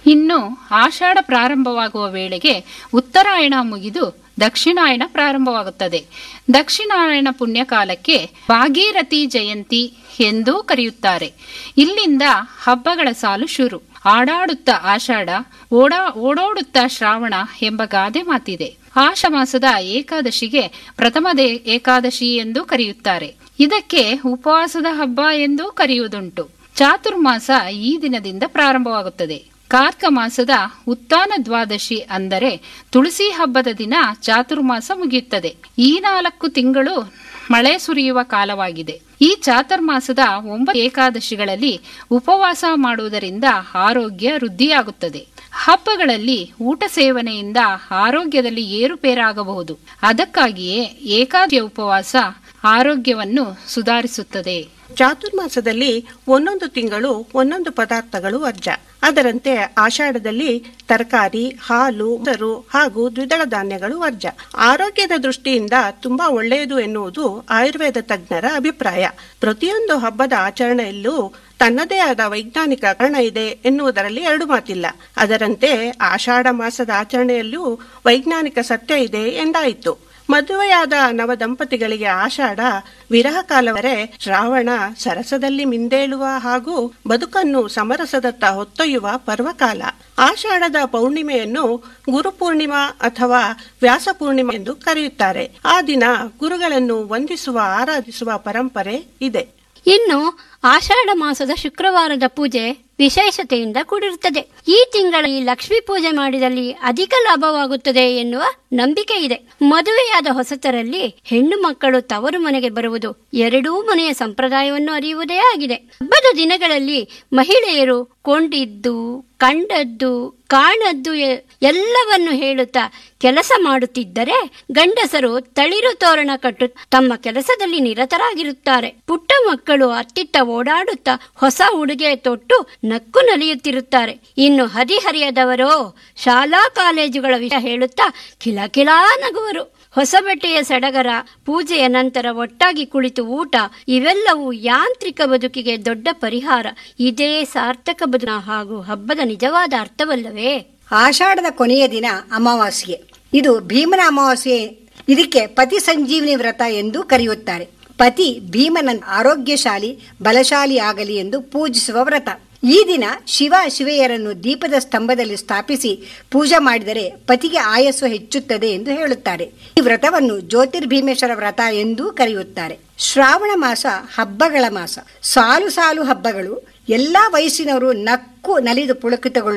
ಇನ್ನು ಆಷಾಢ ಪ್ರಾರಂಭವಾಗುವ ವೇಳೆಗೆ ಉತ್ತರಾಯಣ ಮುಗಿದು ದಕ್ಷಿಣಾಯಣ ಪ್ರಾರಂಭವಾಗುತ್ತದೆ ದಕ್ಷಿಣಾಯಣ ಪುಣ್ಯಕಾಲಕ್ಕೆ ಭಾಗೀರಥಿ ಜಯಂತಿ ಎಂದೂ ಕರೆಯುತ್ತಾರೆ ಇಲ್ಲಿಂದ ಹಬ್ಬಗಳ ಸಾಲು ಶುರು ಆಡಾಡುತ್ತಾ ಆಷಾಢ ಓಡಾ ಓಡೋಡುತ್ತಾ ಶ್ರಾವಣ ಎಂಬ ಗಾದೆ ಮಾತಿದೆ ಆಷ ಮಾಸದ ಏಕಾದಶಿಗೆ ಪ್ರಥಮ ದೇ- ಏಕಾದಶಿ ಎಂದು ಕರೆಯುತ್ತಾರೆ ಇದಕ್ಕೆ ಉಪವಾಸದ ಹಬ್ಬ ಎಂದೂ ಕರೆಯುವುದುಂಟು ಚಾತುರ್ಮಾಸ ಈ ದಿನದಿಂದ ಪ್ರಾರಂಭವಾಗುತ್ತದೆ ಕಾರ್ಕ ಮಾಸದ ಉತ್ತಾನ ದ್ವಾದಶಿ ಅಂದರೆ ತುಳಸಿ ಹಬ್ಬದ ದಿನ ಚಾತುರ್ಮಾಸ ಮುಗಿಯುತ್ತದೆ ಈ ನಾಲ್ಕು ತಿಂಗಳು ಮಳೆ ಸುರಿಯುವ ಕಾಲವಾಗಿದೆ ಈ ಚಾತುರ್ಮಾಸದ ಒಂಬತ್ತು ಏಕಾದಶಿಗಳಲ್ಲಿ ಉಪವಾಸ ಮಾಡುವುದರಿಂದ ಆರೋಗ್ಯ ವೃದ್ಧಿಯಾಗುತ್ತದೆ ಹಬ್ಬಗಳಲ್ಲಿ ಊಟ ಸೇವನೆಯಿಂದ ಆರೋಗ್ಯದಲ್ಲಿ ಏರುಪೇರಾಗಬಹುದು ಅದಕ್ಕಾಗಿಯೇ ಏಕಾದಶಿಯ ಉಪವಾಸ ಆರೋಗ್ಯವನ್ನು ಸುಧಾರಿಸುತ್ತದೆ ಚಾತುರ್ಮಾಸದಲ್ಲಿ ಒಂದೊಂದು ತಿಂಗಳು ಒಂದೊಂದು ಪದಾರ್ಥಗಳು ವರ್ಜ ಅದರಂತೆ ಆಷಾಢದಲ್ಲಿ ತರಕಾರಿ ಹಾಲು ಮೊಸರು ಹಾಗೂ ದ್ವಿದಳ ಧಾನ್ಯಗಳು ವರ್ಜ ಆರೋಗ್ಯದ ದೃಷ್ಟಿಯಿಂದ ತುಂಬಾ ಒಳ್ಳೆಯದು ಎನ್ನುವುದು ಆಯುರ್ವೇದ ತಜ್ಞರ ಅಭಿಪ್ರಾಯ ಪ್ರತಿಯೊಂದು ಹಬ್ಬದ ಆಚರಣೆಯಲ್ಲೂ ತನ್ನದೇ ಆದ ವೈಜ್ಞಾನಿಕ ಕಾರಣ ಇದೆ ಎನ್ನುವುದರಲ್ಲಿ ಎರಡು ಮಾತಿಲ್ಲ ಅದರಂತೆ ಆಷಾಢ ಮಾಸದ ಆಚರಣೆಯಲ್ಲೂ ವೈಜ್ಞಾನಿಕ ಸತ್ಯ ಇದೆ ಎಂದಾಯಿತು ಮದುವೆಯಾದ ನವ ದಂಪತಿಗಳಿಗೆ ಆಷಾಢ ವಿರಹ ಕಾಲವರೆ ಶ್ರಾವಣ ಸರಸದಲ್ಲಿ ಮಿಂದೇಳುವ ಹಾಗೂ ಬದುಕನ್ನು ಸಮರಸದತ್ತ ಹೊತ್ತೊಯ್ಯುವ ಪರ್ವಕಾಲ ಆಷಾಢದ ಪೌರ್ಣಿಮೆಯನ್ನು ಗುರುಪೂರ್ಣಿಮಾ ಅಥವಾ ವ್ಯಾಸ ಪೂರ್ಣಿಮೆ ಎಂದು ಕರೆಯುತ್ತಾರೆ ಆ ದಿನ ಗುರುಗಳನ್ನು ವಂದಿಸುವ ಆರಾಧಿಸುವ ಪರಂಪರೆ ಇದೆ ಇನ್ನು ಆಷಾಢ ಮಾಸದ ಶುಕ್ರವಾರದ ಪೂಜೆ ವಿಶೇಷತೆಯಿಂದ ಕೂಡಿರುತ್ತದೆ ಈ ತಿಂಗಳಲ್ಲಿ ಲಕ್ಷ್ಮೀ ಪೂಜೆ ಮಾಡಿದಲ್ಲಿ ಅಧಿಕ ಲಾಭವಾಗುತ್ತದೆ ಎನ್ನುವ ನಂಬಿಕೆ ಇದೆ ಮದುವೆಯಾದ ಹೊಸತರಲ್ಲಿ ಹೆಣ್ಣು ಮಕ್ಕಳು ತವರು ಮನೆಗೆ ಬರುವುದು ಎರಡೂ ಮನೆಯ ಸಂಪ್ರದಾಯವನ್ನು ಅರಿಯುವುದೇ ಆಗಿದೆ ಹಬ್ಬದ ದಿನಗಳಲ್ಲಿ ಮಹಿಳೆಯರು ಕೊಂಡಿದ್ದು ಕಂಡದ್ದು ಕಾಣದ್ದು ಎ- ಎಲ್ಲವನ್ನು ಹೇಳುತ್ತಾ ಕೆಲಸ ಮಾಡುತ್ತಿದ್ದರೆ ಗಂಡಸರು ತಳಿರು ತೋರಣ ಕಟ್ಟು ತಮ್ಮ ಕೆಲಸದಲ್ಲಿ ನಿರತರಾಗಿರುತ್ತಾರೆ ಪುಟ್ಟ ಮಕ್ಕಳು ಅತ್ತಿತ್ತ ಓಡಾಡುತ್ತಾ ಹೊಸ ಉಡುಗೆ ತೊಟ್ಟು ನಕ್ಕು ನಲಿಯುತ್ತಿರುತ್ತಾರೆ ಇನ್ನು ಹದಿಹರಿಯದವರೋ ಶಾಲಾ ಕಾಲೇಜುಗಳ ವಿಷಯ ಹೇಳುತ್ತಾ ಕಿಲಕಿಲಾ ನಗುವರು ಹೊಸ ಬಟ್ಟೆಯ ಸಡಗರ ಪೂಜೆಯ ನಂತರ ಒಟ್ಟಾಗಿ ಕುಳಿತು ಊಟ ಇವೆಲ್ಲವೂ ಯಾಂತ್ರಿಕ ಬದುಕಿಗೆ ದೊಡ್ಡ ಪರಿಹಾರ ಇದೇ ಸಾರ್ಥಕ ಬದುಕಿನ ಹಾಗೂ ಹಬ್ಬದ ನಿಜವಾದ ಅರ್ಥವಲ್ಲವೇ ಆಷಾಢದ ಕೊನೆಯ ದಿನ ಅಮಾವಾಸ್ಯೆ ಇದು ಭೀಮನ ಅಮಾವಾಸ್ಯೆ ಇದಕ್ಕೆ ಪತಿ ಸಂಜೀವನಿ ವ್ರತ ಎಂದು ಕರೆಯುತ್ತಾರೆ ಪತಿ ಭೀಮನ ಆರೋಗ್ಯಶಾಲಿ ಬಲಶಾಲಿ ಆಗಲಿ ಎಂದು ಪೂಜಿಸುವ ವ್ರತ ಈ ದಿನ ಶಿವ ಶಿವೆಯರನ್ನು ದೀಪದ ಸ್ತಂಭದಲ್ಲಿ ಸ್ಥಾಪಿಸಿ ಪೂಜೆ ಮಾಡಿದರೆ ಪತಿಗೆ ಆಯಸ್ಸು ಹೆಚ್ಚುತ್ತದೆ ಎಂದು ಹೇಳುತ್ತಾರೆ ಈ ವ್ರತವನ್ನು ಜ್ಯೋತಿರ್ಭೀಮೇಶ್ವರ ವ್ರತ ಎಂದೂ ಕರೆಯುತ್ತಾರೆ ಶ್ರಾವಣ ಮಾಸ ಹಬ್ಬಗಳ ಮಾಸ ಸಾಲು ಸಾಲು ಹಬ್ಬಗಳು ಎಲ್ಲಾ ವಯಸ್ಸಿನವರು ನಕ್ಕು ನಲಿದು ಪುಳಕಿತಗೊಳ್ಳುತ್ತಾರೆ